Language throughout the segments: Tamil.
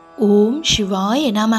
ஓம் சிவாய நம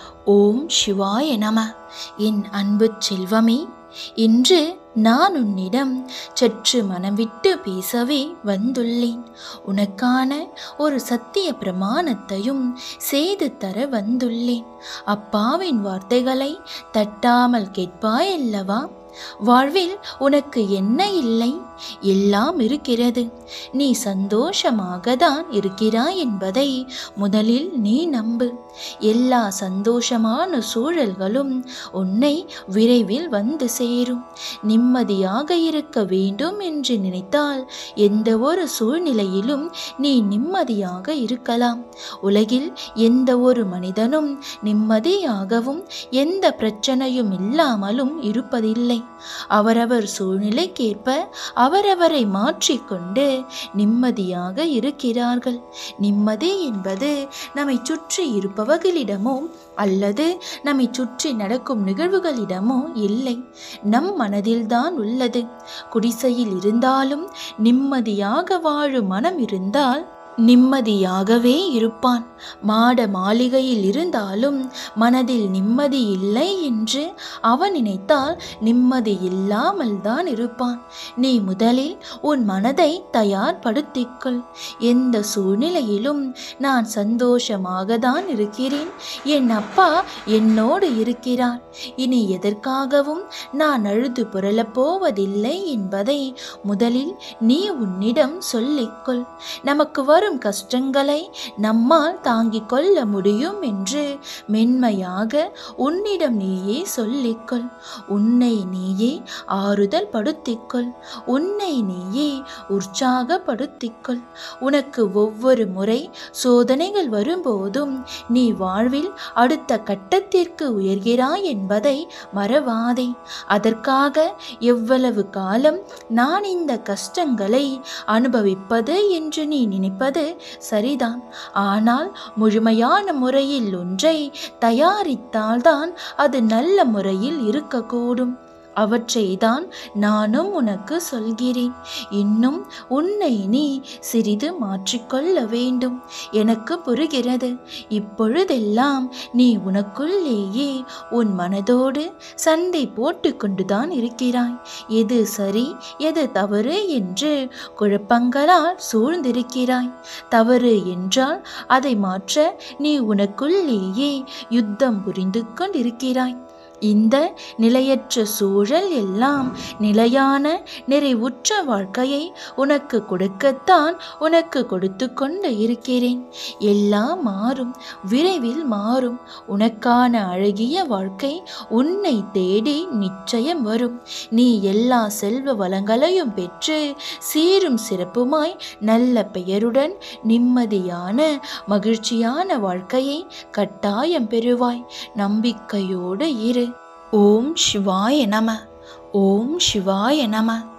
ஓம் சிவாய நம என் அன்பு செல்வமே இன்று நான் உன்னிடம் சற்று மனம் விட்டு பேசவே வந்துள்ளேன் உனக்கான ஒரு சத்திய பிரமாணத்தையும் செய்து தர வந்துள்ளேன் அப்பாவின் வார்த்தைகளை தட்டாமல் கேட்பாயல்லவா வாழ்வில் உனக்கு என்ன இல்லை எல்லாம் இருக்கிறது நீ சந்தோஷமாக தான் இருக்கிறாய் என்பதை முதலில் நீ நம்பு எல்லா சந்தோஷமான சூழல்களும் உன்னை விரைவில் வந்து சேரும் நிம்மதியாக இருக்க வேண்டும் என்று நினைத்தால் எந்த ஒரு சூழ்நிலையிலும் நீ நிம்மதியாக இருக்கலாம் உலகில் எந்த ஒரு மனிதனும் நிம்மதியாகவும் எந்த பிரச்சனையும் இல்லாமலும் இருப்பதில்லை அவரவர் சூழ்நிலைக்கேற்ப அவரவரை மாற்றிக்கொண்டு நிம்மதியாக இருக்கிறார்கள் நிம்மதி என்பது நம்மை சுற்றி இருப்பவர்களிடமோ அல்லது நம்மை சுற்றி நடக்கும் நிகழ்வுகளிடமோ இல்லை நம் மனதில்தான் உள்ளது குடிசையில் இருந்தாலும் நிம்மதியாக வாழும் மனம் இருந்தால் நிம்மதியாகவே இருப்பான் மாட மாளிகையில் இருந்தாலும் மனதில் நிம்மதி இல்லை என்று அவன் நினைத்தால் நிம்மதி இல்லாமல் தான் இருப்பான் நீ முதலில் உன் மனதை தயார்படுத்திக்கொள் எந்த சூழ்நிலையிலும் நான் சந்தோஷமாக தான் இருக்கிறேன் என் அப்பா என்னோடு இருக்கிறார் இனி எதற்காகவும் நான் அழுது புரளப் போவதில்லை என்பதை முதலில் நீ உன்னிடம் சொல்லிக்கொள் நமக்கு வரும் கஷ்டங்களை நம்மால் தாங்கிக் கொள்ள முடியும் என்று மென்மையாக உன்னிடம் நீயே சொல்லிக்கொள் உன்னை நீயே ஆறுதல் படுத்திக்கொள் உன்னை நீயே உற்சாகப்படுத்திக்கொள் உனக்கு ஒவ்வொரு முறை சோதனைகள் வரும்போதும் நீ வாழ்வில் அடுத்த கட்டத்திற்கு உயர்கிறாய் என்பதை மறவாதே அதற்காக எவ்வளவு காலம் நான் இந்த கஷ்டங்களை அனுபவிப்பது என்று நீ நினைப்பது சரிதான் ஆனால் முழுமையான முறையில் ஒன்றை தயாரித்தால்தான் அது நல்ல முறையில் இருக்கக்கூடும் அவற்றை தான் நானும் உனக்கு சொல்கிறேன் இன்னும் உன்னை நீ சிறிது மாற்றிக்கொள்ள வேண்டும் எனக்கு புரிகிறது இப்பொழுதெல்லாம் நீ உனக்குள்ளேயே உன் மனதோடு சண்டை போட்டுக்கொண்டுதான் இருக்கிறாய் எது சரி எது தவறு என்று குழப்பங்களால் சூழ்ந்திருக்கிறாய் தவறு என்றால் அதை மாற்ற நீ உனக்குள்ளேயே யுத்தம் புரிந்து கொண்டிருக்கிறாய் இந்த நிலையற்ற சூழல் எல்லாம் நிலையான நிறைவுற்ற வாழ்க்கையை உனக்கு கொடுக்கத்தான் உனக்கு கொடுத்து கொண்டு இருக்கிறேன் எல்லாம் மாறும் விரைவில் மாறும் உனக்கான அழகிய வாழ்க்கை உன்னை தேடி நிச்சயம் வரும் நீ எல்லா செல்வ வளங்களையும் பெற்று சீரும் சிறப்புமாய் நல்ல பெயருடன் நிம்மதியான மகிழ்ச்சியான வாழ்க்கையை கட்டாயம் பெறுவாய் நம்பிக்கையோடு இரு ஓம் சிவாய நம ஓம் சிவாய நம